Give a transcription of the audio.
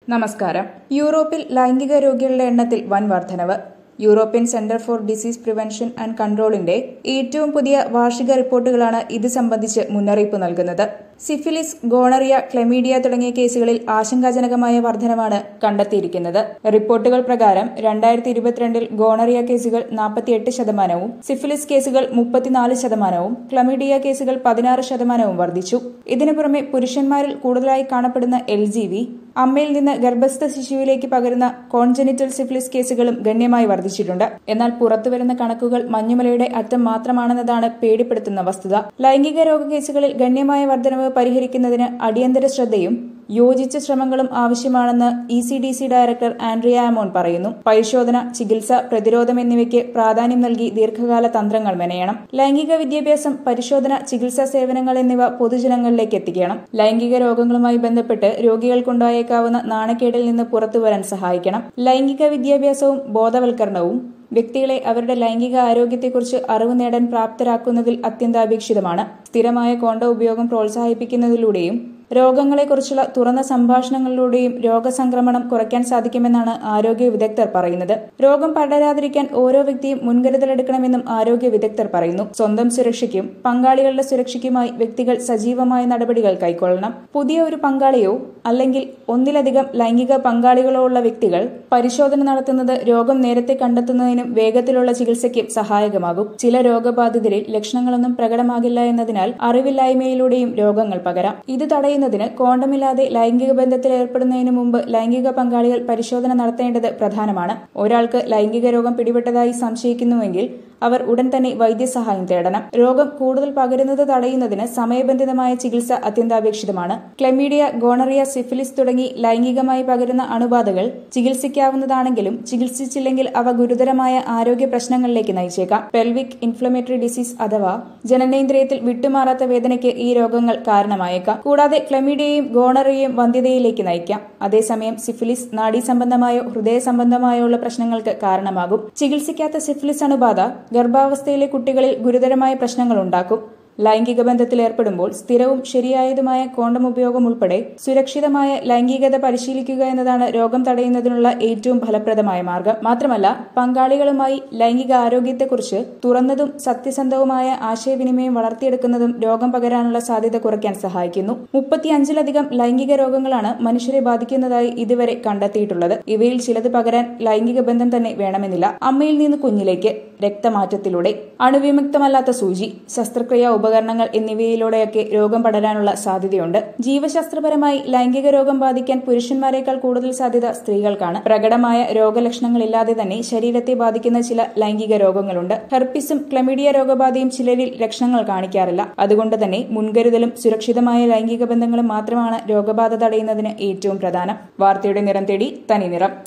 നമസ്കാരം യൂറോപ്പിൽ ലൈംഗിക രോഗികളുടെ എണ്ണത്തിൽ വൻ വർധനവ് European centre for disease prevention and കൺട്രോളിന്റെ ഏറ്റവും പുതിയ വാർഷിക റിപ്പോർട്ടുകളാണ് ഇത് സംബന്ധിച്ച് മുന്നറിയിപ്പ് നൽകുന്നത് സിഫിലിസ് ഗോണറിയ ക്ലെമീഡിയ തുടങ്ങിയ കേസുകളിൽ ആശങ്കാജനകമായ വർധനവാണ് കണ്ടെത്തിയിരിക്കുന്നത് റിപ്പോർട്ടുകൾ പ്രകാരം രണ്ടായിരത്തി ഇരുപത്തിരണ്ടിൽ ഗോണറിയ കേസുകൾ നാൽപ്പത്തിയെട്ട് ശതമാനവും സിഫിലിസ് കേസുകൾ മുപ്പത്തിനാല് ശതമാനവും ക്ലമീഡിയ കേസുകൾ പതിനാറ് ശതമാനവും വർദ്ധിച്ചു ഇതിനു പുറമെ പുരുഷന്മാരിൽ കൂടുതലായി കാണപ്പെടുന്ന എൽ ജി വി അമ്മയിൽ നിന്ന് ഗർഭസ്ഥ ശിശുവിലേക്ക് പകരുന്ന കോൺജനിറ്റൽ സിഫിലിസ് കേസുകളും ഗണ്യമായി വർദ്ധിച്ചിട്ടുണ്ട് എന്നാൽ പുറത്തുവരുന്ന കണക്കുകൾ മഞ്ഞുമലയുടെ അറ്റം മാത്രമാണെന്നതാണ് പേടിപ്പെടുത്തുന്ന വസ്തുത ലൈംഗിക രോഗ കേസുകളിൽ ഗണ്യമായ വർധനവ് പരിഹരിക്കുന്നതിന് അടിയന്തര ശ്രദ്ധയും യോജിച്ച ശ്രമങ്ങളും ആവശ്യമാണെന്ന് E C D C director Andrea Ammon പറയുന്നു പരിശോധന ചികിത്സ പ്രതിരോധം എന്നിവയ്ക്ക് പ്രാധാന്യം നൽകി ദീർഘകാല തന്ത്രങ്ങൾ മെനയണം ലൈംഗിക വിദ്യാഭ്യാസം പരിശോധന ചികിത്സാ സേവനങ്ങൾ എന്നിവ പൊതുജനങ്ങളിലേക്ക് എത്തിക്കണം ലൈംഗിക രോഗങ്ങളുമായി ബന്ധപ്പെട്ട് രോഗികൾക്കുണ്ടായേക്കാവുന്ന നാണക്കേടിൽ നിന്ന് പുറത്തുവരാൻ സഹായിക്കണം ലൈംഗിക വിദ്യാഭ്യാസവും ബോധവൽക്കരണവും വ്യക്തികളെ അവരുടെ ലൈംഗിക ആരോഗ്യത്തെക്കുറിച്ച് അറിവ് നേടാൻ പ്രാപ്തരാക്കുന്നതിൽ അത്യന്താപേക്ഷിതമാണ് സ്ഥിരമായ കോണ്ട ഉപയോഗം പ്രോത്സാഹിപ്പിക്കുന്നതിലൂടെയും രോഗങ്ങളെക്കുറിച്ചുള്ള തുറന്ന സംഭാഷണങ്ങളിലൂടെയും രോഗസംക്രമണം കുറയ്ക്കാൻ സാധിക്കുമെന്നാണ് ആരോഗ്യ വിദഗ്ധർ പറയുന്നത് രോഗം പടരാതിരിക്കാൻ ഓരോ വ്യക്തിയും മുൻകരുതലെടുക്കണമെന്നും ആരോഗ്യ വിദഗ്ധർ പറയുന്നു സ്വന്തം സുരക്ഷയ്ക്കും പങ്കാളികളുടെ സുരക്ഷയ്ക്കുമായി വ്യക്തികൾ സജീവമായ നടപടികൾ കൈക്കൊള്ളണം പുതിയ ഒരു പങ്കാളിയോ അല്ലെങ്കിൽ ഒന്നിലധികം ലൈംഗിക പങ്കാളികളോ ഉള്ള വ്യക്തികൾ പരിശോധന നടത്തുന്നത് രോഗം നേരത്തെ കണ്ടെത്തുന്നതിനും വേഗത്തിലുള്ള ചികിത്സയ്ക്കും സഹായകമാകും ചില രോഗബാധിതരിൽ ലക്ഷണങ്ങളൊന്നും പ്രകടമാകില്ല എന്നതിനാൽ അറിവില്ലായ്മയിലൂടെയും രോഗങ്ങൾ പകരാം ഇത് തടയുന്നതിന് കോണ്ടമില്ലാതെ ലൈംഗിക ബന്ധത്തിൽ ഏർപ്പെടുന്നതിന് മുമ്പ് ലൈംഗിക പങ്കാളികൾ പരിശോധന നടത്തേണ്ടത് പ്രധാനമാണ് ഒരാൾക്ക് ലൈംഗിക രോഗം പിടിപെട്ടതായി സംശയിക്കുന്നുവെങ്കിൽ അവർ ഉടൻ തന്നെ വൈദ്യസഹായം തേടണം രോഗം കൂടുതൽ പകരുന്നത് തടയുന്നതിന് സമയബന്ധിതമായ ചികിത്സ അത്യന്താപേക്ഷിതമാണ് ക്ലെമീഡിയ ഗോണറിയ സിഫിലിസ് തുടങ്ങി ലൈംഗികമായി പകരുന്ന അണുബാധകൾ ചികിത്സിക്കാവുന്നതാണെങ്കിലും ചികിത്സിച്ചില്ലെങ്കിൽ അവ ഗുരുതരമായ ആരോഗ്യ പ്രശ്നങ്ങളിലേക്ക് നയിച്ചേക്കാം പെൽവിക് ഇൻഫ്ലമേറ്ററി ഡിസീസ് അഥവാ ജനനേന്ദ്രിയത്തിൽ വിട്ടുമാറാത്ത വേദനയ്ക്ക് ഈ രോഗങ്ങൾ കാരണമായേക്കാം കൂടാതെ ക്ലെമീഡിയയും ഗോണറിയയും വന്ധ്യതയിലേക്ക് നയിക്കാം അതേസമയം സിഫിലിസ് നാഡീ സംബന്ധമായോ ഹൃദയ സംബന്ധമായോ ഉള്ള പ്രശ്നങ്ങൾക്ക് കാരണമാകും ചികിത്സിക്കാത്ത സിഫിലിസ് അണുബാധ ഗർഭാവസ്ഥയിലെ കുട്ടികളിൽ ഗുരുതരമായ പ്രശ്നങ്ങൾ ഉണ്ടാക്കും ലൈംഗിക ബന്ധത്തിൽ ഏർപ്പെടുമ്പോൾ സ്ഥിരവും ശരിയായതുമായ കോണ്ടം ഉപയോഗം ഉൾപ്പെടെ സുരക്ഷിതമായ ലൈംഗികത പരിശീലിക്കുക എന്നതാണ് രോഗം തടയുന്നതിനുള്ള ഏറ്റവും ഫലപ്രദമായ മാർഗം മാത്രമല്ല പങ്കാളികളുമായി ലൈംഗിക ആരോഗ്യത്തെക്കുറിച്ച് തുറന്നതും സത്യസന്ധവുമായ ആശയവിനിമയം വളർത്തിയെടുക്കുന്നതും രോഗം പകരാനുള്ള സാധ്യത കുറയ്ക്കാൻ സഹായിക്കുന്നു മുപ്പത്തിയഞ്ചിലധികം ലൈംഗിക രോഗങ്ങളാണ് മനുഷ്യരെ ബാധിക്കുന്നതായി ഇതുവരെ കണ്ടെത്തിയിട്ടുള്ളത് ഇവയിൽ ചിലത് പകരാൻ ലൈംഗിക ബന്ധം തന്നെ വേണമെന്നില്ല അമ്മയിൽ നിന്ന് കുഞ്ഞിലേക്ക് രക്തമാറ്റത്തിലൂടെ അണുവിമുക്തമല്ലാത്ത സൂചി ശസ്ത്രക്രിയ ഉപകരണങ്ങൾ എന്നിവയിലൂടെയൊക്കെ രോഗം പടരാനുള്ള സാധ്യതയുണ്ട് ജീവശാസ്ത്രപരമായി ലൈംഗിക രോഗം ബാധിക്കാൻ പുരുഷന്മാരെക്കാൾ കൂടുതൽ സാധ്യത സ്ത്രീകൾക്കാണ് പ്രകടമായ രോഗലക്ഷണങ്ങളില്ലാതെ തന്നെ ശരീരത്തെ ബാധിക്കുന്ന ചില ലൈംഗിക രോഗങ്ങളുണ്ട് ഹെർപ്പിസും ക്ലമിഡിയ രോഗബാധയും ചിലരിൽ ലക്ഷണങ്ങൾ കാണിക്കാറില്ല അതുകൊണ്ട് തന്നെ മുൻകരുതലും സുരക്ഷിതമായ ലൈംഗിക ബന്ധങ്ങളും മാത്രമാണ് രോഗബാധ തടയുന്നതിന് ഏറ്റവും പ്രധാനം വാർത്തയുടെ നിറം തേടി തനി നിറം